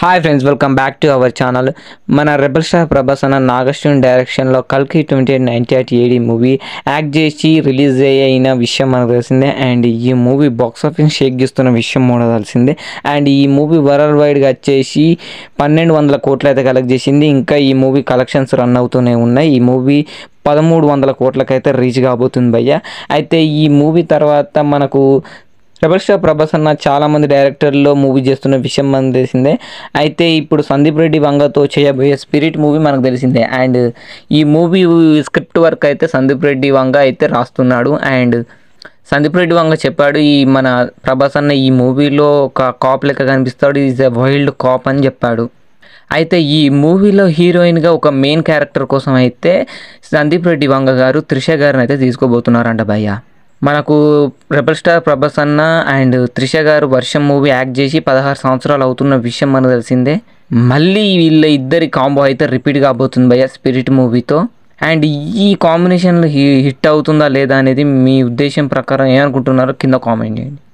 hi friends welcome back to our channel మన rebel star Prabhas అన్న నాగశ్వన్ డైరెక్షన్లో కల్కి twenty eight ninety eight AD movie act చేసి release అయిన విషయం మనకు తెలిసిందే అండ్ ఈ మూవీ బాక్స్ ఆఫీస్ షేక్ చేస్తున్న విషయం కూడా తెలిసిందే అండ్ ఈ మూవీ వరల్డ్ వైడ్గా వచ్చేసి పన్నెండు వందల కోట్లు అయితే కలెక్ట్ చేసింది ఇంకా ఈ మూవీ కలెక్షన్స్ రన్ అవుతూనే ఉన్నాయి ఈ మూవీ పదమూడు వందల కోట్లకైతే రీచ్ కాబోతుంది భయ్య అయితే ఈ మూవీ తర్వాత మనకు రెబల్ స్టార్ ప్రభాస్ అన్న చాలా మంది డైరెక్టర్లో మూవీ చేస్తున్న విషయం మనకు తెలిసిందే అయితే ఇప్పుడు సందీప్ రెడ్డి వంగతో చేయబోయే స్పిరిట్ మూవీ మనకు తెలిసిందే అండ్ ఈ మూవీ స్క్రిప్ట్ వర్క్ అయితే సందీప్ రెడ్డి వంగ అయితే రాస్తున్నాడు అండ్ సందీప్ రెడ్డి వంగ చెప్పాడు ఈ మన ప్రభాస్ అన్న ఈ మూవీలో ఒక కాప్ లెక్క కనిపిస్తాడు ఈజ్ ఎ వైల్డ్ కాప్ అని చెప్పాడు అయితే ఈ మూవీలో హీరోయిన్గా ఒక మెయిన్ క్యారెక్టర్ కోసం అయితే సందీప్ రెడ్డి వంగ గారు త్రిష గారిని అయితే తీసుకోబోతున్నారంట భయ్య మనకు రెబల్ స్టార్ ప్రభాస్ అన్న అండ్ త్రిష గారు వర్షం మూవీ యాక్ట్ చేసి పదహారు సంవత్సరాలు అవుతున్న విషయం మనకు తెలిసిందే మళ్ళీ వీళ్ళ ఇద్దరి కాంబో అయితే రిపీట్ కాబోతుంది భయ్య స్పిరిట్ మూవీతో అండ్ ఈ కాంబినేషన్లో హిట్ అవుతుందా లేదా అనేది మీ ఉద్దేశం ప్రకారం ఏమనుకుంటున్నారో కింద కామెంట్ చేయండి